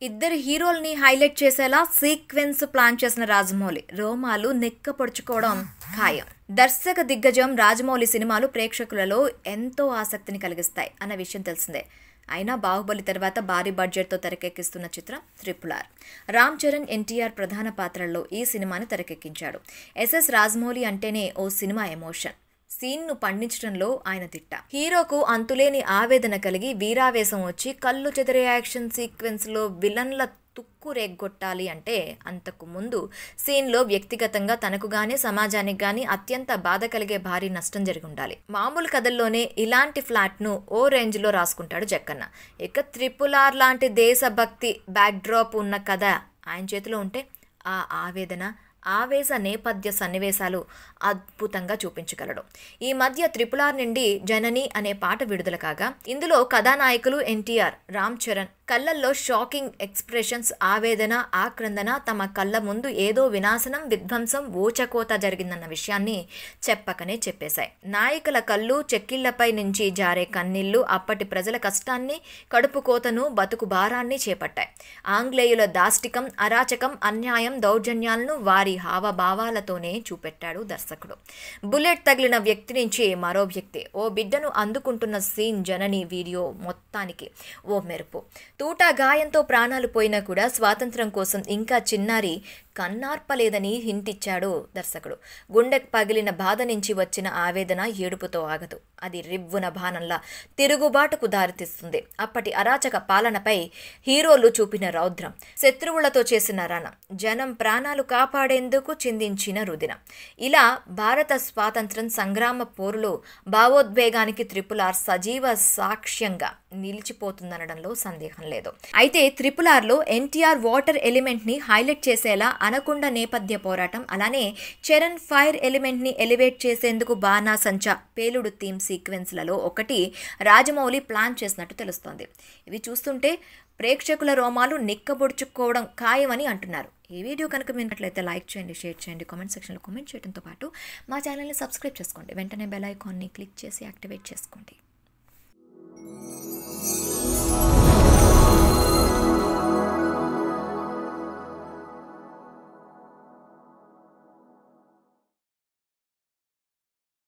ఇద్దరు హీరోల్ని హైలైట్ చేసేలా సీక్వెన్స్ ప్లాన్ చేసిన రాజమౌళి రోమాలు నెక్క పొడుచుకోవడం ఖాయం దర్శక దిగ్గజం రాజమౌళి సినిమాలు ప్రేక్షకులలో ఎంతో ఆసక్తిని కలిగిస్తాయి అన్న విషయం తెలిసిందే అయినా బాహుబలి తర్వాత భారీ బడ్జెట్తో తెరకెక్కిస్తున్న చిత్రం త్రిపుల్ ఆర్ రామ్ చరణ్ ఎన్టీఆర్ ప్రధాన పాత్రల్లో ఈ సినిమాని తెరకెక్కించాడు ఎస్ఎస్ రాజమౌళి అంటేనే ఓ సినిమా ఎమోషన్ సీన్ను పండించడంలో ఆయన తిట్ట హీరోకు అంతులేని ఆవేదన కలిగి వీరావేశం వచ్చి కళ్ళు చెదిరే యాక్షన్ సీక్వెన్స్లో విలన్ల తుక్కు రేగ్గొట్టాలి అంటే అంతకు ముందు సీన్లో వ్యక్తిగతంగా తనకు గానీ సమాజానికి గానీ అత్యంత బాధ కలిగే భారీ నష్టం జరిగి ఉండాలి మామూలు కథల్లోనే ఇలాంటి ఫ్లాట్ను ఓ రేంజ్లో రాసుకుంటాడు జక్కన్న ఇక త్రిపులార్ లాంటి దేశభక్తి బ్యాక్డ్రాప్ ఉన్న కథ ఆయన చేతిలో ఉంటే ఆ ఆవేదన ఆవేశ నేపథ్య సన్నివేశాలు అద్భుతంగా చూపించగలడు ఈ మధ్య త్రిపులార్ నుండి జనని అనే పాట విడుదల కాగా ఇందులో కథానాయకులు ఎన్టీఆర్ రామ్ చరణ్ కళ్ళల్లో షాకింగ్ ఎక్స్ప్రెషన్స్ ఆవేదన ఆక్రందన తమ కళ్ళ ముందు ఏదో వినాశనం విధ్వంసం ఊచకోత జరిగిందన్న విషయాన్ని చెప్పకనే చెప్పేశాయి నాయకుల కళ్ళు చెక్కిళ్లపై నుంచి జారే కన్నీళ్లు అప్పటి ప్రజల కష్టాన్ని కడుపు కోతను బతుకు భారాన్ని చేపట్టాయి ఆంగ్లేయుల దాష్టికం అరాచకం అన్యాయం దౌర్జన్యాలను వారి హావభావాలతోనే చూపెట్టాడు దర్శకుడు బుల్లెట్ తగిలిన వ్యక్తి నుంచి మరో వ్యక్తి ఓ బిడ్డను అందుకుంటున్న సీన్ జనని వీడియో మొత్తానికి ఓ మెరుపు తూటా గాయంతో ప్రాణాలు పోయినా కూడా స్వాతంత్రం కోసం ఇంకా చిన్నారి కన్నార్పలేదని హింటిచ్చాడు దర్శకుడు గుండె పగిలిన బాధ నుంచి వచ్చిన ఆవేదన ఏడుపుతో ఆగదు అది రివ్వున బాణంలా తిరుగుబాటుకు దారితీస్తుంది అప్పటి అరాచక పాలనపై హీరోలు చూపిన రౌద్రం శత్రువులతో చేసిన రణ జనం ప్రాణాలు కాపాడేందుకు చిందించిన రుదినం ఇలా భారత స్వాతంత్రం సంగ్రామ పోరులో భావోద్వేగానికి త్రిపులార్ సజీవ సాక్ష్యంగా నిలిచిపోతుందనడంలో సందేహం లేదు అయితే త్రిపులార్లో ఎన్టీఆర్ వాటర్ ఎలిమెంట్ని హైలైట్ చేసేలా అనకుండ నేపథ్య పోరాటం అలానే చరణ్ ఫైర్ ఎలిమెంట్ని ఎలివేట్ చేసేందుకు బాణాసంచా పేలుడు థీమ్ సీక్వెన్స్లలో ఒకటి రాజమౌళి ప్లాన్ చేసినట్టు తెలుస్తోంది ఇవి చూస్తుంటే ప్రేక్షకుల రోమాలు నిక్కబొడుచుకోవడం ఖాయమని అంటున్నారు ఈ వీడియో కనుక విన్నట్లయితే లైక్ చేయండి షేర్ చేయండి కామెంట్ సెక్షన్లో కామెంట్ చేయడంతో పాటు మా ఛానల్ని సబ్స్క్రైబ్ చేసుకోండి వెంటనే బెల్ ఐకాన్ని క్లిక్ చేసి యాక్టివేట్ చేసుకోండి